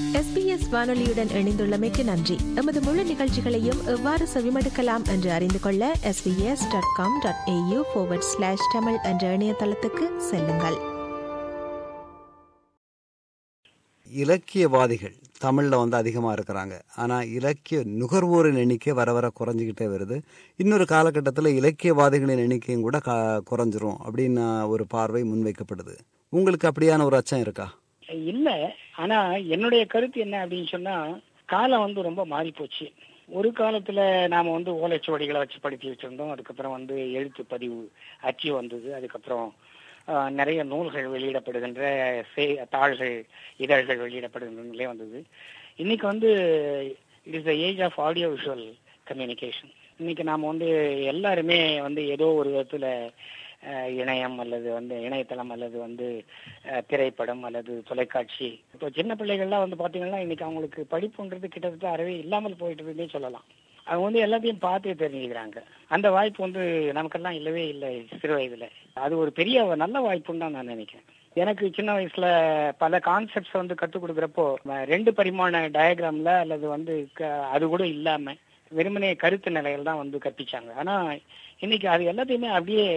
SBS வானொலியுடன் இணைந்துள்ளமைக்கு நன்றி எமது முழு நிகழ்ச்சிகளையும் எவ்வாறு செவிமடுக்கலாம் என்று அறிந்து கொள்ள SBS dot com dot AU slash Tamil என்ற இணையதளத்துக்கு செல்லுங்கள் இலக்கியவாதிகள் தமிழில் வந்து அதிகமாக இருக்கிறாங்க ஆனால் இலக்கிய நுகர்வோரின் எண்ணிக்கை வர வர குறைஞ்சிக்கிட்டே வருது இன்னொரு காலகட்டத்தில் இலக்கியவாதிகளின் எண்ணிக்கையும் கூட க குறைஞ்சிரும் அப்படின்னு ஒரு பார்வை முன்வைக்கப்படுது உங்களுக்கு அப்படியான ஒரு அச்சம் இருக்கா இல்ல ஆனா என்னுடைய கருத்து என்ன அப்படின்னு சொன்னா காலம் வந்து ரொம்ப மாறி போச்சு ஒரு காலத்துல நாம வந்து ஓலைச்சுவடிகளை வச்சு படித்து வச்சிருந்தோம் அதுக்கப்புறம் வந்து எழுத்து பதிவு அச்சு வந்தது அதுக்கப்புறம் ஆஹ், நிறைய நூல்கள் வெளியிடப்படுகின்ற சே- தாள்கள் இதழ்கள் வெளியிடப்படுகின்ற நிலை வந்தது இன்னைக்கு வந்து it is the age of audio visual communication இன்னைக்கு நாம வந்து எல்லாருமே வந்து ஏதோ ஒரு விதத்துல அஹ், இணையம் அல்லது வந்து இணையதளம் அல்லது வந்து அஹ், திரைப்படம் அல்லது தொலைக்காட்சி இப்போ சின்ன பிள்ளைகள்லாம் வந்து பாத்தீங்கன்னா இன்னைக்கு அவங்களுக்கு படிப்புன்றது கிட்டத்தட்ட அறவே இல்லாமல் போயிட்டுதுன்னே சொல்லலாம் அவங்க வந்து எல்லாத்தையும் பார்த்தே தெரிஞ்சுக்கிறாங்க அந்த வாய்ப்பு வந்து நமக்கெல்லாம் இல்லவே இல்லை சிறு வயதுல அது ஒரு பெரிய ஒரு நல்ல வாய்ப்புன்னு தான் நான் நினைக்கிறேன் எனக்கு சின்ன வயசுல பல கான்செப்ட்ஸ் வந்து கற்றுக் கொடுக்குறப்போ அஹ், ரெண்டு பரிமாண டயக்ராம்ல அல்லது வந்து க- அது கூட இல்லாம வெறுமனே கருத்து நிலைகள் தான் வந்து கற்பிச்சாங்க ஆனா இன்னைக்கு அது எல்லாத்தையுமே அப்படியே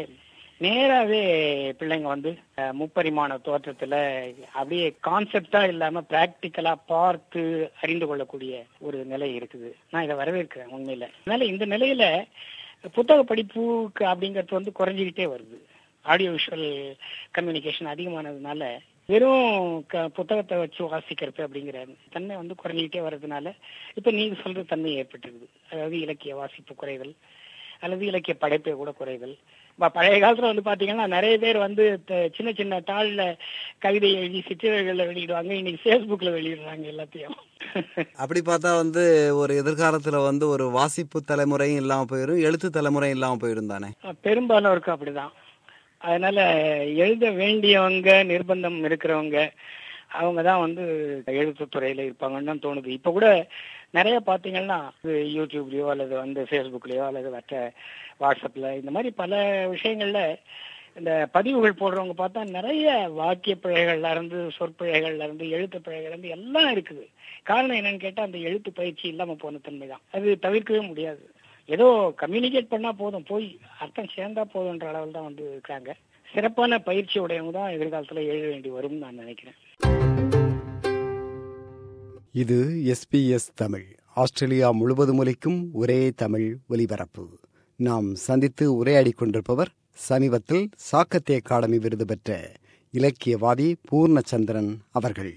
நேராவே பிள்ளைங்க வந்து அஹ், முப்பரிமாண தோற்றத்துல அப்படியே கான்செப்டா இல்லாம பிராக்டிக்கலா பார்த்து அறிந்து கொள்ளக்கூடிய ஒரு நிலை இருக்குது நான் இதை வரவேற்கிறேன் உண்மையில அதனால இந்த நிலையில புத்தக படிப்புக்கு அப்படிங்கிறது வந்து குறைஞ்சிக்கிட்டே வருது ஆடியோ விஷுவல் கம்யூனிகேஷன் அதிகமானதுனால வெறும் க- புத்தகத்தை வச்சு வாசிக்கிறது அப்படிங்கிற தன்மை வந்து குறைஞ்சிக்கிட்டே வர்றதுனால இப்ப நீங்க சொல்ற தன்மை ஏற்பட்டிருக்குது அதாவது இலக்கிய வாசிப்பு குறைதல் அல்லது இலக்கிய படைப்பை கூட குறைதல் ப- பழைய காலத்துல வந்து பாத்தீங்கன்னா நிறைய பேர் வந்து த- சின்ன சின்ன தாள்ல கவிதை எழுதி சிற்றிதழ்கள்ல வெளியிடுவாங்க இன்னைக்கு ஃபேஸ்புக்ல வெளியிடுறாங்க எல்லாத்தையும் அப்படி பார்த்தா வந்து ஒரு எதிர்காலத்தில் வந்து ஒரு வாசிப்பு தலைமுறையும் இல்லாமல் போயிடும் எழுத்து தலைமுறையும் இல்லாமல் போயிடும் தானே பெரும்பாலோருக்கு அப்படிதான் அதனால எழுத வேண்டியவங்க நிர்பந்தம் இருக்கிறவங்க அவங்க தான் வந்து எழுத்துத் துறையில இருப்பாங்கன்னு தான் தோணுது இப்ப கூட நிறைய பாத்தீங்கன்னா இது யூடியூப்லயோ அல்லது வந்து ஃபேஸ்புக்லயோ அல்லது மற்ற வாட்ஸ்அப்ல இந்த மாதிரி பல விஷயங்கள்ல இந்த பதிவுகள் போடுறவங்க பார்த்தா நிறைய வாக்கிய பிழைகள்ல இருந்து சொற்பிழைகள்ல இருந்து எழுத்து பிழைகள்ல இருந்து எல்லாம் இருக்குது காரணம் என்னன்னு கேட்டா அந்த எழுத்து பயிற்சி இல்லாம போன தன்மை தான் அது தவிர்க்கவே முடியாது ஏதோ கம்யூனிகேட் பண்ணா போதும் போய் அர்த்தம் சேர்ந்தா போதுன்ற அளவில் தான் வந்து இருக்காங்க சிறப்பான பயிற்சி உடையவங்க தான் எதிர்காலத்துல எழுத வேண்டி வரும்னு நான் நினைக்கிறேன் இது எஸ்பிஎஸ் தமிழ் ஆஸ்திரேலியா முழுவதும் ஒலிக்கும் ஒரே தமிழ் ஒலிபரப்பு நாம் சந்தித்து உரையாடிக் கொண்டிருப்பவர் சமீபத்தில் சாக்கத்தே அகாடமி விருது பெற்ற இலக்கியவாதி பூர்ணச்சந்திரன் அவர்கள்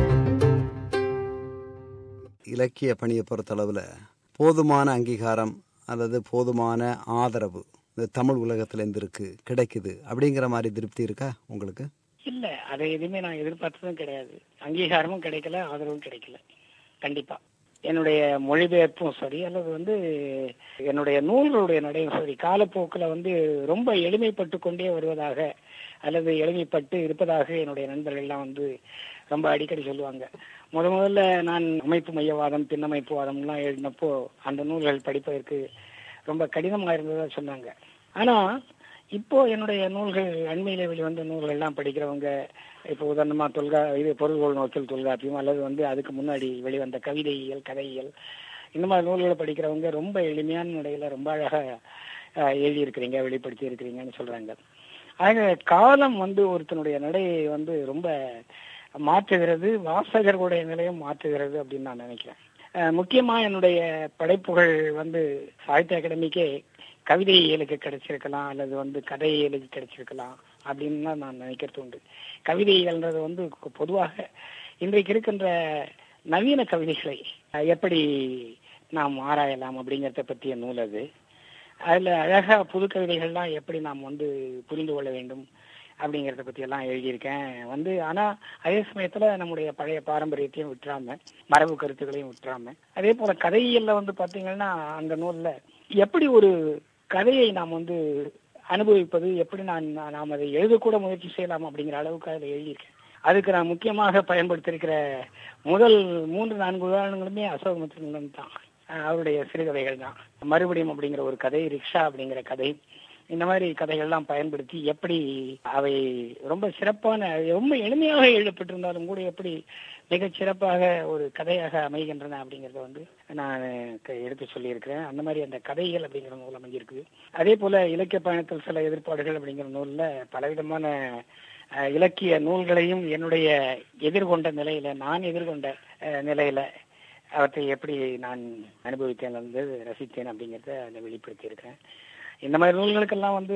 இலக்கிய பணியை பொறுத்தளவில் போதுமான அங்கீகாரம் அல்லது போதுமான ஆதரவு இந்த தமிழ் உலகத்திலேருந்து இருக்கு கிடைக்குது அப்படிங்கிற மாதிரி திருப்தி இருக்கா உங்களுக்கு இல்ல அதை எதுவுமே நான் எதிர்பார்த்ததும் கிடையாது அங்கீகாரமும் கிடைக்கல ஆதரவும் கிடைக்கல கண்டிப்பா என்னுடைய மொழிபெயர்ப்பும் சரி அல்லது வந்து என்னுடைய நூல்களுடைய நடையும் சரி காலப்போக்குல வந்து ரொம்ப எளிமைப்பட்டு கொண்டே வருவதாக அல்லது எளிமைப்பட்டு இருப்பதாக என்னுடைய நண்பர்கள் எல்லாம் வந்து ரொம்ப அடிக்கடி சொல்லுவாங்க முத முதல்ல நான் அமைப்பு மையவாதம் பின்னமைப்பு வாதம்லாம் எழுதினப்போ அந்த நூல்கள் படிப்பதற்கு ரொம்ப கடினமா இருந்ததா சொன்னாங்க ஆனா இப்போ என்னுடைய நூல்கள் அண்மையில வெளிவந்த நூல்கள் எல்லாம் படிக்கிறவங்க இப்போ உதாரணமா தொல்கா இது பொருள்கோள் நோக்கில் தொல்காப்பியம் அல்லது வந்து அதுக்கு முன்னாடி வெளிவந்த கவிதையியல் கதையியல் இந்த மாதிரி நூல்களை படிக்கிறவங்க ரொம்ப எளிமையான முறையில ரொம்ப அழகா அஹ், எழுதியிருக்கிறீங்க வெளிப்படுத்தி இருக்கிறீங்கன்னு சொல்றாங்க ஆக காலம் வந்து ஒருத்தனுடைய நடையை வந்து ரொம்ப மாற்றுகிறது வாசகர்களுடைய நிலையும் மாற்றுகிறது அப்படின்னு நான் நினைக்கிறேன் அஹ், முக்கியமா என்னுடைய படைப்புகள் வந்து சாகித்ய அகாடமிக்கே கவிதை இயலுக்கு கிடைச்சிருக்கலாம் அல்லது வந்து கதை இயலுக்கு கிடைச்சிருக்கலாம் அப்படின்னு தான் நான் நினைக்கிறது உண்டு கவிதை இயல்ன்றது வந்து பொ- பொதுவாக இன்றைக்கு இருக்கின்ற நவீன கவிதைகளை அஹ், எப்படி நாம் ஆராயலாம் அப்படிங்கறத பற்றிய நூல் அது அதுல அழகா புது கவிதைகள்லாம் எப்படி நாம் வந்து புரிந்து கொள்ள வேண்டும் அப்படிங்கறத பத்தி எல்லாம் எழுதியிருக்கேன் வந்து ஆனா அதே சமயத்துல நம்முடைய பழைய பாரம்பரியத்தையும் விட்டுறாம மரபு கருத்துக்களையும் விட்டுறாம அதே போல கதையியல்ல வந்து பாத்தீங்கன்னா அந்த நூல்ல எப்படி ஒரு கதையை நாம் வந்து அனுபவிப்பது எப்படி நான் நான் நாம் அதை எழுதக்கூட முயற்சி செய்யலாம் அப்படிங்கிற அளவுக்கு அதில் எழுதியிருக்கேன் அதுக்கு நான் முக்கியமாக பயன்படுத்தியிருக்கிற முதல் மூன்று நான்கு உதாரணங்களுமே அசோகமித்திரன் தான் அஹ் அவருடைய சிறுகதைகள் தான் மறுபடியும் அப்படிங்கிற ஒரு கதை ரிக்ஷா அப்படிங்கிற கதை இந்த மாதிரி கதைகள்லாம் பயன்படுத்தி எப்படி அவை ரொம்ப சிறப்பான ரொம்ப எளிமையாக எழுதப்பட்டிருந்தாலும் கூட எப்படி மிகச் சிறப்பாக ஒரு கதையாக அமைகின்றன அப்படிங்கறத வந்து நான் க- எடுத்து சொல்லியிருக்கிறேன் அந்த மாதிரி அந்த கதைகள் அப்படிங்கிற நூல் அமைஞ்சிருக்குது அதே போல இலக்கிய பயணத்தில் சில எதிர்ப்பாடுகள் அப்படிங்கிற நூல்ல பலவிதமான அஹ், இலக்கிய நூல்களையும் என்னுடைய எதிர்கொண்ட நிலையில நான் எதிர்கொண்ட அஹ், நிலையில அவற்றை எப்படி நான் அனுபவித்தேன் வந்து ரசித்தேன் அப்படிங்கிறத அதை வெளிப்படுத்தி இருக்கிறேன் இந்த மாதிரி நூல்களுக்கெல்லாம் வந்து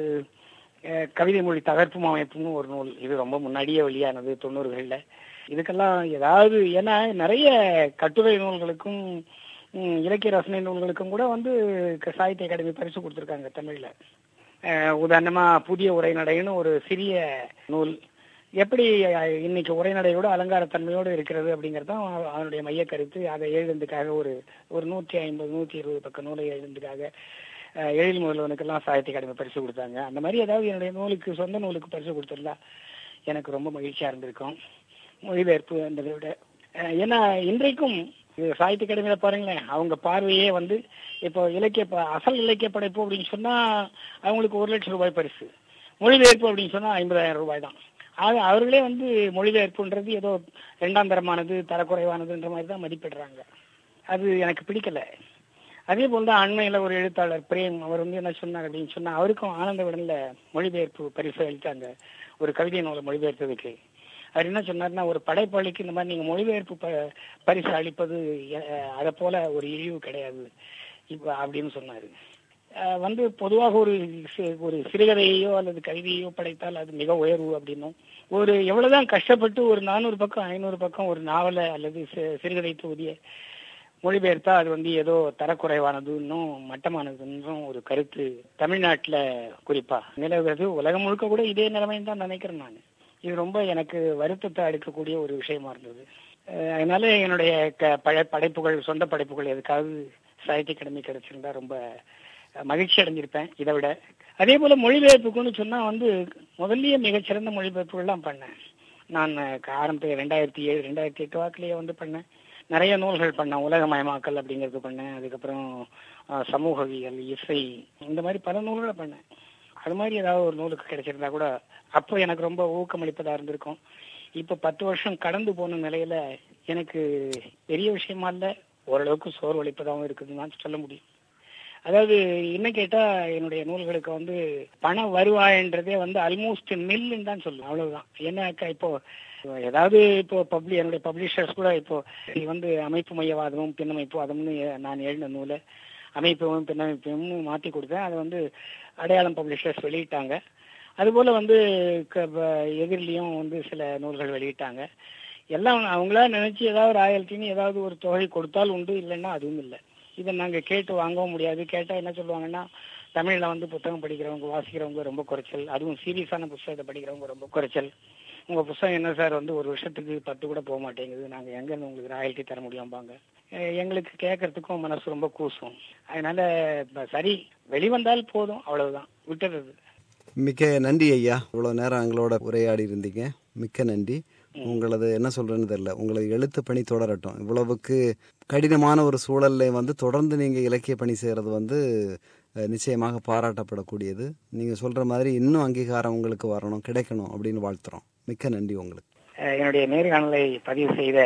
அஹ், கவிதை மொழி தகர்ப்பும் அமைப்பும் ஒரு நூல் இது ரொம்ப முன்னாடியே வெளியானது தொண்ணூறுகள்ல இதுக்கெல்லாம் ஏதாவது ஏன்னா நிறைய கட்டுரை நூல்களுக்கும் ம், இலக்கிய ரசனை நூல்களுக்கும் கூட வந்து க- சாகித்ய அகாடமி பரிசு கொடுத்துருக்காங்க தமிழ்ல அஹ், உதாரணமா புதிய உரைநடைன்னு ஒரு சிறிய நூல் எப்படி அஹ், இன்னைக்கு உரைநடையோட அலங்காரத்தன்மையோடு இருக்கிறது அப்படிங்கிறது தான் அவ- அவனுடைய மைய கருத்து அதை எழுதுறதுக்காக ஒரு ஒரு நூற்றி ஐம்பது நூற்றி இருபது பக்க நூலை எழுதுறதுக்காக அஹ், எழில் முதல்வனுக்கெல்லாம் சாகித்ய அகாடமி பரிசு கொடுத்தாங்க அந்த மாதிரி ஏதாவது என்னுடைய நூலுக்கு சொந்த நூலுக்கு பரிசு கொடுத்துருந்தா எனக்கு ரொம்ப மகிழ்ச்சியா இருந்திருக்கும் மொழிபெயர்ப்பு என்றதை விட அஹ், ஏன்னா இன்றைக்கும் இது சாகித்ய அகாடமியில பாருங்களேன் அவங்க பார்வையே வந்து இப்போ இலக்கிய ப- அசல் இலக்கிய படைப்பு அப்படின்னு சொன்னா அவங்களுக்கு ஒரு லட்சம் ரூபாய் பரிசு மொழிபெயர்ப்பு அப்படின்னு சொன்னா ஐம்பதாயிரம் ரூபாய் தான் ஆக அவர்களே வந்து மொழிபெயர்ப்புன்றது ஏதோ இரண்டாம் தரமானது தரக்குறைவானதுன்ற மாதிரி தான் மதிப்பிடுறாங்க அது எனக்கு பிடிக்கல அதே போல் தான் அண்மையில ஒரு எழுத்தாளர் பிரேம் அவர் வந்து என்ன சொன்னார் அப்படின்னு சொன்னா அவருக்கும் ஆனந்த விடன்ல மொழிபெயர்ப்பு பரிசு அளித்தாங்க ஒரு கவிதை நூலை மொழிபெயர்த்ததுக்கு அவர் என்ன சொன்னார்னா ஒரு படைப்பாளிக்கு இந்த மாதிரி நீங்க மொழிபெயர்ப்பு ப- பரிசு அளிப்பது அஹ், அதை போல ஒரு இழிவு கிடையாது இப்ப அப்படின்னு சொன்னாரு அஹ், வந்து பொதுவாக ஒரு சி- ஒரு சிறுகதையோ அல்லது கவிதையோ படைத்தால் அது மிக உயர்வு அப்படின்னும் ஒரு எவ்வளவுதான் கஷ்டப்பட்டு ஒரு நானூறு பக்கம் ஐநூறு பக்கம் ஒரு நாவலை அல்லது சி- சிறுகதை தொகுதியை மொழிபெயர்த்தா அது வந்து ஏதோ தரக்குறைவானதுன்னும் மட்டமானதுன்னும் ஒரு கருத்து தமிழ்நாட்டுல குறிப்பா நிலவுகிறது உலகம் முழுக்க கூட இதே நிலைமைன்னு தான் நினைக்கிறேன் நான் இது ரொம்ப எனக்கு வருத்தத்தை அளிக்கக்கூடிய ஒரு விஷயமா இருந்தது அஹ் அதனால என்னுடைய க- பழைய படைப்புகள் சொந்த படைப்புகள் எதுக்காவது சாகித்ய அகாடமி கிடைச்சிருந்தா ரொம்ப அஹ், மகிழ்ச்சி அடைஞ்சிருப்பேன் இதை விட அதே போல மொழிபெயர்ப்புக்குன்னு சொன்னா வந்து முதல்லயே மிகச்சிறந்த மொழிபெயர்ப்புகள்லாம் பண்ணேன் நான் அஹ், ஆரம்பத்தில் ரெண்டாயிரத்தி ஏழு ரெண்டாயிரத்தி எட்டு வாக்குலயே வந்து பண்ணேன் நிறைய நூல்கள் பண்ணேன் உலகமயமாக்கல் அப்படிங்கிறது பண்ணேன் அதுக்கப்புறம் அஹ், சமூகவியல் இசை இந்த மாதிரி பல நூல்களை பண்ணேன் அது மாதிரி ஏதாவது ஒரு நூலுக்கு கிடைச்சிருந்தா கூட அப்போ எனக்கு ரொம்ப ஊக்கமளிப்பதா இருந்திருக்கும் இப்போ பத்து வருஷம் கடந்து போன நிலையில எனக்கு பெரிய விஷயமா இல்ல ஓரளவுக்கு சோர்வளிப்பதாகவும் இருக்குதுன்னு தான் சொல்ல முடியும் அதாவது என்ன கேட்டா என்னுடைய நூல்களுக்கு வந்து பண வருவாயன்றதே வந்து ஆல்மோஸ்ட் நில்லுன்னு தான் சொல்லுவேன் அவ்வளவுதான் ஏன்னாக்கா இப்போ ஏதாவது இப்போ பப்ளி என்னுடைய பப்ளிஷர்ஸ் கூட இப்போ இது வந்து அமைப்பு மையவாதமும் பின்னமைப்புவாதம்னு நான் எழுதின நூலை அமைப்பையும் பின்னமைப்பையும் மாத்தி கொடுத்தேன் அதை வந்து அடையாளம் பப்ளிஷர்ஸ் வெளியிட்டாங்க அதுபோல வந்து க- ப- எதிரிலையும் வந்து சில நூல்கள் வெளியிட்டாங்க எல்லாம் அவங்களா நினைச்சு ஏதாவது ராயல்ட்டின்னு ஏதாவது ஒரு தொகை கொடுத்தால் உண்டு இல்லைன்னா அதுவும் இல்லை இதை நாங்க கேட்டு வாங்கவும் முடியாது கேட்டா என்ன சொல்லுவாங்கன்னா தமிழ்ல வந்து புத்தகம் படிக்கிறவங்க வாசிக்கிறவங்க ரொம்ப குறைச்சல் அதுவும் சீரியஸான புத்தகத்தை படிக்கிறவங்க ரொம்ப குறைச்சல் உங்க புத்தகம் என்ன சார் வந்து ஒரு வருஷத்துக்கு பத்து கூட போக மாட்டேங்குது நாங்க எங்க இருந்து உங்களுக்கு ராயல்ட்டி தர முடியும்பாங்க அஹ் எங்களுக்கு கேட்கறதுக்கும் மனசு ரொம்ப கூசும் அதனால இப்ப சரி வெளிவந்தால் போதும் அவ்வளவுதான் விட்டுறது மிக்க நன்றி ஐயா இவ்வளவு நேரம் எங்களோட உரையாடி இருந்தீங்க மிக்க நன்றி உங்களது என்ன சொல்றேன்னு தெரியல உங்களது எழுத்து பணி தொடரட்டும் இவ்வளவுக்கு கடினமான ஒரு சூழல்ல வந்து தொடர்ந்து நீங்க இலக்கிய பணி செய்யறது வந்து அஹ், நிச்சயமாக பாராட்டப்படக்கூடியது நீங்க சொல்ற மாதிரி இன்னும் அங்கீகாரம் உங்களுக்கு வரணும் கிடைக்கணும் அப்படின்னு வாழ்த்துறோம் மிக்க நன்றி உங்களுக்கு அஹ் என்னுடைய நேர்காணலை பதிவு செய்த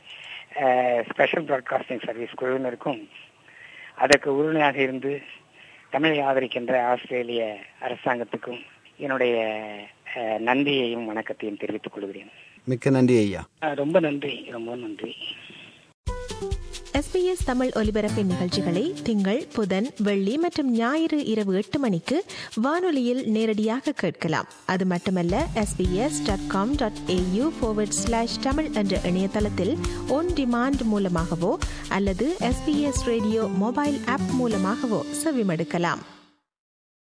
ஸ்பெஷல் பிராட்காஸ்டிங் சர்வீஸ் குழுவினருக்கும் அதற்கு உறுதுணையாக இருந்து தமிழை ஆதரிக்கின்ற ஆஸ்திரேலிய அரசாங்கத்துக்கும் என்னுடைய அஹ், நன்றியையும் வணக்கத்தையும் தெரிவித்துக் கொள்கிறேன் மிக்க நன்றி ஐயா அஹ், ரொம்ப நன்றி ரொம்ப நன்றி எஸ்பிஎஸ் தமிழ் ஒலிபரப்பின் நிகழ்ச்சிகளை திங்கள் புதன் வெள்ளி மற்றும் ஞாயிறு இரவு எட்டு மணிக்கு வானொலியில் நேரடியாக கேட்கலாம் அது மட்டுமல்ல SBS dot com dot AU slash Tamil என்ற இணையதளத்தில் ஒன் டிமாண்ட் மூலமாகவோ அல்லது எஸ்பிஎஸ் ரேடியோ மொபைல் ஆப் மூலமாகவோ செவிமடுக்கலாம்